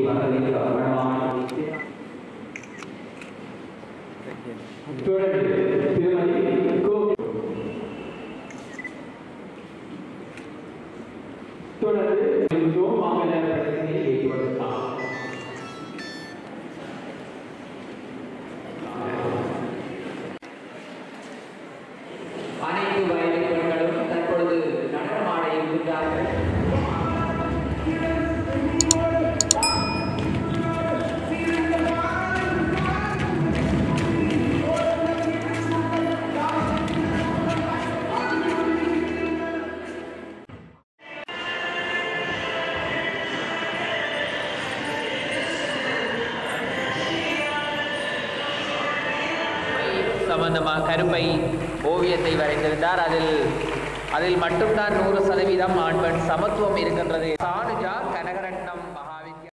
வரவேற்க வளமான தொடர்ந்து திருமதி கோ தொடர்ந்து மாமல்ல பிரச்சனையை ஏற்றுவதற்காக அனைத்து வயது பெண்களும் தற்பொழுது நடனமாட இருக்கின்றார்கள் சம்பந்தமாக கருப்பை ஓவியத்தை வரைந்திருந்தார் அதில் அதில் மட்டும்தான் நூறு சதவீதம் ஆண் பெண் சமத்துவம் இருக்கின்றது சானுஜா கனகரட்னம்